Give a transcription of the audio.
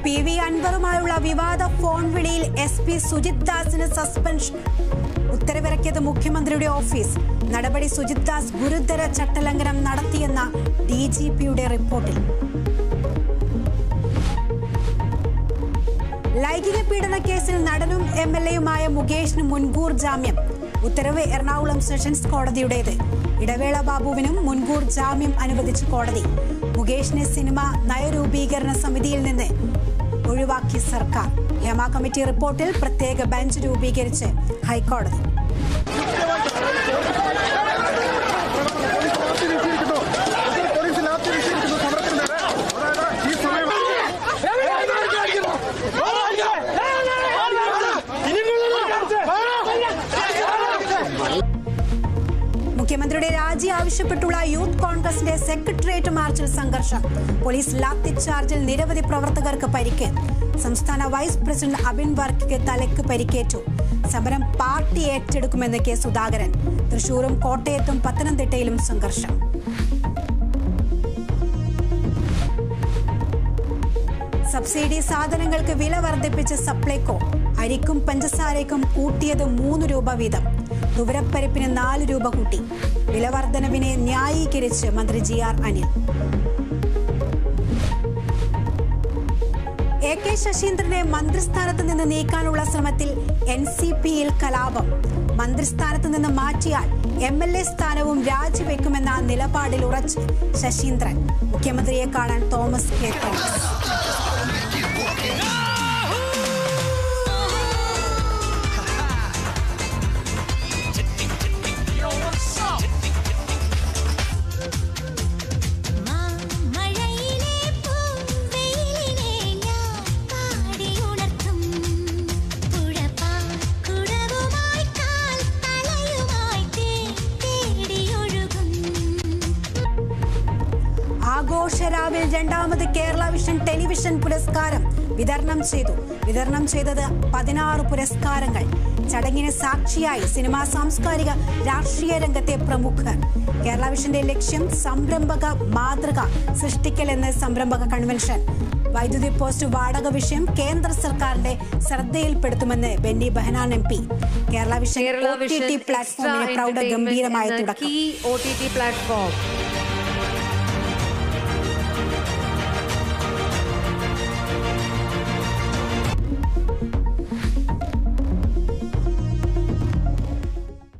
P V അൻവറുമായുള്ള വിവാദ phone വിളിയിൽ എസ് പി സുജിത് ദാസിന് സസ്പെൻഷൻ ഉത്തരവിറക്കിയത് മുഖ്യമന്ത്രിയുടെ ഓഫീസ് നടപടി സുജിത് ദാസ് ഗുരുതര ചട്ടലംഘനം നടത്തിയെന്ന ഡി ജി പിയുടെ റിപ്പോർട്ടിൽ ലൈംഗിക പീഡന കേസിൽ നടനും എം എൽ എയുമായ മുകേഷിന് മുൻകൂർ ജാമ്യം ഉത്തരവ് എറണാകുളം സെഷൻസ് കോടതിയുടേത് ഇടവേള ബാബുവിനും മുൻകൂർ ജാമ്യം അനുവദിച്ച കോടതി മുകേഷിനെ സിനിമ നയരൂപീകരണ സമിതിയിൽ നിന്ന് ഒഴിവാക്കി സർക്കാർ ഹേമ കമ്മിറ്റി റിപ്പോർട്ടിൽ പ്രത്യേക ബെഞ്ച് രൂപീകരിച്ച് ഹൈക്കോടതി പോലീസ് ലാത്തി വീശിയിരിക്കുന്നു സമരത്തിന് നേരെ അതായത് ഈ സമയം മുഖ്യമന്ത്രിയുടെ രാജി ആവശ്യപ്പെട്ടുള്ള യൂത്ത് കോൺഗ്രസിന്റെ സെക്രട്ടേറിയറ്റ് മാർച്ചിൽ സംഘർഷം പോലീസ് ലാത്തി ചാർജിൽ നിരവധി പ്രവർത്തകർക്ക് പരിക്ക് സംസ്ഥാന വൈസ് പ്രസിഡന്റ് അബിൻ വർക്കിക്ക് തലയ്ക്ക് പരിക്കേറ്റു സമരം പാർട്ടി ഏറ്റെടുക്കുമെന്ന് കെ സുധാകരൻ തൃശൂരും കോട്ടയത്തും പത്തനംതിട്ടയിലും സംഘർഷം സബ്സിഡി സാധനങ്ങൾക്ക് വില വർദ്ധിപ്പിച്ച് സപ്ലൈകോ അരിക്കും പഞ്ചസാരയ്ക്കും കൂട്ടിയത് മൂന്ന് രൂപ വീതം തുവരപ്പരിപ്പിന് നാല് രൂപ കൂട്ടി വില വർധനവിനെ ന്യായീകരിച്ച് മന്ത്രി G R Anil A K ശശീന്ദ്രനെ മന്ത്രിസ്ഥാനത്ത് നിന്ന് നീക്കാനുള്ള ശ്രമത്തിൽ എൻ സി പിയിൽ കലാപം മന്ത്രിസ്ഥാനത്ത് നിന്ന് മാറ്റിയാൽ എം എൽ എ സ്ഥാനവും രാജിവെക്കുമെന്ന നിലപാടിൽ ഉറച്ച് ശശീന്ദ്രൻ മുഖ്യമന്ത്രിയെ കാണാൻ തോമസ് കെ തോമസ് മഴയിലെ പൂവെയിലിനെ ഞാൻ പാടിയുണർത്തും കുടവുമായി കാൽ തലയുമായി തേടിയൊഴുകും ആഘോഷരാവിൽ രണ്ടാമത് കേരള വിഷൻ ടെലിവിഷൻ പുരസ്കാരം വിതരണം ചെയ്തു വിതരണം ചെയ്തത് പതിനാറ് പുരസ്കാരങ്ങൾ ചടങ്ങിന് സാക്ഷിയായി സിനിമാ സാംസ്കാരിക രാഷ്ട്രീയ രംഗത്തെ പ്രമുഖർ കേരള വിഷന്റെ ലക്ഷ്യം സംരംഭക മാതൃക സൃഷ്ടിക്കൽ എന്ന സംരംഭക കൺവെൻഷൻ വൈദ്യുതി പോസ്റ്റ് വാടക വിഷയം കേന്ദ്ര സർക്കാരിന്റെ ശ്രദ്ധയിൽപ്പെടുത്തുമെന്ന് Benny Behanan M P Kerala vision Kerala OTT vision extra പ്ലാറ്റ്ഫോമിന് പ്രൗഢ എന്റർടൈൻമെന്റ് ഗംഭീരമായ എന്ന തുടക്കം key O T T platform